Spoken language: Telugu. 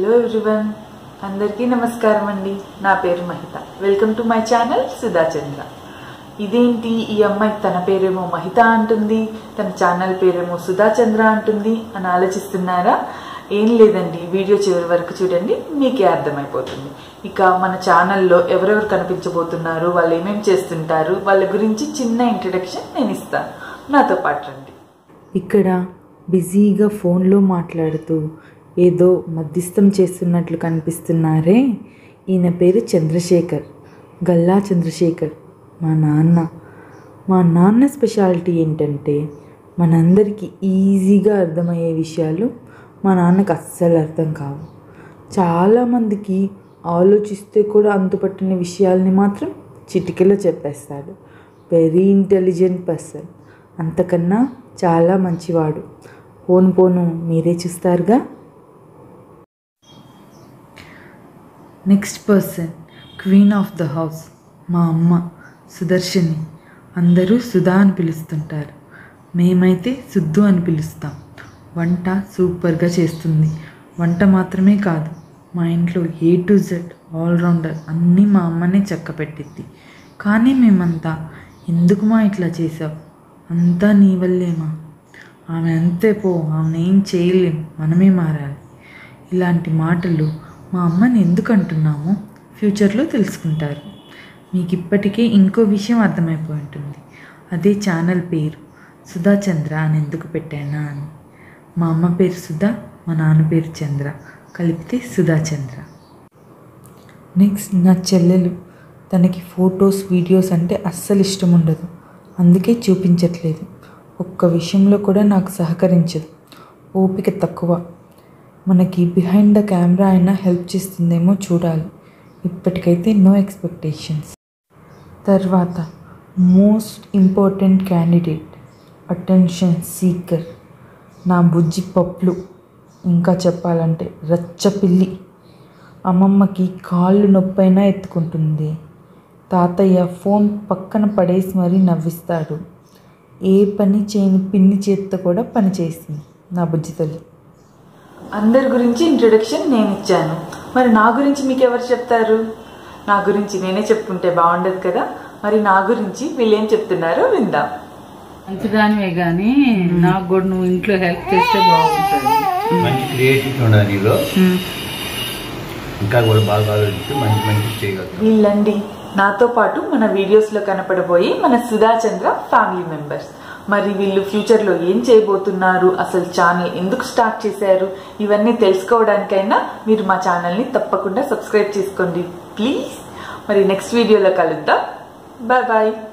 హలో ఎవ్రీవన్ అందరికీ నమస్కారం అండి నా పేరు Mahita welcome to my channel Sudhachandra ఇదేంటి ఈ అమ్మాయి తన పేరేమో మహిత అంటుంది తన ఛానల్ పేరేమో సుధాచంద్ర అంటుంది అని ఆలోచిస్తున్నారా ఏం లేదండి వీడియో చివరి వరకు చూడండి మీకే అర్థమైపోతుంది ఇక మన ఛానల్లో ఎవరెవరు కనిపించబోతున్నారు వాళ్ళు ఏమేం చేస్తుంటారు వాళ్ళ గురించి చిన్న ఇంట్రడక్షన్ నేను ఇస్తాను నాతో పాటు రండి ఇక్కడ బిజీగా ఫోన్లో మాట్లాడుతూ ఏదో మధ్యస్థం చేస్తున్నట్లు కనిపిస్తున్నారే ఈయన పేరు చంద్రశేఖర్ గల్లా చంద్రశేఖర్ మా నాన్న మా నాన్న స్పెషాలిటీ ఏంటంటే మనందరికీ ఈజీగా అర్థమయ్యే విషయాలు మా నాన్నకు అస్సలు అర్థం కావు చాలామందికి ఆలోచిస్తే కూడా అంతుపట్టిన విషయాల్ని మాత్రం చిటికెలో చెప్పేస్తాడు వెరీ ఇంటెలిజెంట్ పర్సన్ అంతకన్నా చాలా మంచివాడు పోను పోను మీరే చూస్తారుగా next person queen of the house మా అమ్మ సుదర్శని అందరూ సుధా అని పిలుస్తుంటారు మేమైతే సుద్దు అని పిలుస్తాం వంట సూపర్గా చేస్తుంది వంట మాత్రమే కాదు మా ఇంట్లో ఏ టు జెడ్ ఆల్రౌండర్ అన్నీ మా అమ్మనే చక్క పెట్టిద్ది కానీ మేమంతా ఎందుకు మా ఇట్లా చేసావు అంతా నీ వల్లేమా ఆమె అంతే పో ఆమెను ఏం చేయలేం మనమే మారాలి ఇలాంటి మాటలు మా అమ్మని ఎందుకు అంటున్నామో ఫ్యూచర్లో తెలుసుకుంటారు మీకు ఇప్పటికే ఇంకో విషయం అర్థమైపోయి ఉంటుంది అదే ఛానల్ పేరు సుధా చంద్ర అని ఎందుకు పెట్టానా అని మా అమ్మ పేరు సుధా మా నాన్న పేరు చంద్ర కలిపితే సుధా చంద్ర నెక్స్ట్ నా చెల్లెలు తనకి ఫొటోస్ వీడియోస్ అంటే అస్సలు ఇష్టం ఉండదు అందుకే చూపించట్లేదు ఒక్క విషయంలో కూడా నాకు సహకరించదు ఓపిక తక్కువ మనకి బిహైండ్ ద కెమెరా అయినా హెల్ప్ చేస్తుందేమో చూడాలి ఇప్పటికైతే నో ఎక్స్పెక్టేషన్స్ తర్వాత most important candidate attention seeker నా బుజ్జి పప్పులు ఇంకా చెప్పాలంటే రచ్చ పిల్లి అమ్మమ్మకి కాళ్ళు నొప్పైనా ఎత్తుకుంటుంది తాతయ్య ఫోన్ పక్కన పడేసి మరీ నవ్విస్తాడు ఏ పని చేయని పిన్ని చేత్తో కూడా పని చేసింది నా బుజ్జి తల్లి అందరి గురించి ఇంట్రొడక్షన్ నేను ఇచ్చాను మరి నా గురించి మీకు ఎవరు చెప్తారు నా గురించి నేనే చెప్పుకుంటే బాగుండదు కదా మరి నా గురించి వీళ్ళేం చెప్తున్నారో విందాం మంచిదానివే గాని నాకు కూడా నువ్వు ఇంట్లో హెల్ప్ చేస్తే బాగుంటుంది మంచి క్రియేటివిటీ ఉండాలి నీలో ఇంకా కూడా బాగా ఆలోచిస్తూ మంచి మంచి చేయగలుగుతాం వీళ్ళండి నాతో పాటు మన వీడియోస్లో కనపడబోయే మన సుధాచంద్ర ఫ్యామిలీ మెంబర్స్ మరి వీళ్ళు ఫ్యూచర్లో ఏం చేయబోతున్నారు అసలు ఛానల్ ఎందుకు స్టార్ట్ చేశారు ఇవన్నీ తెలుసుకోవడానికైనా మీరు మా ఛానల్ని తప్పకుండా సబ్స్క్రైబ్ చేసుకోండి ప్లీజ్ మరి నెక్స్ట్ వీడియోలో కలుద్దాం బాయ్ బాయ్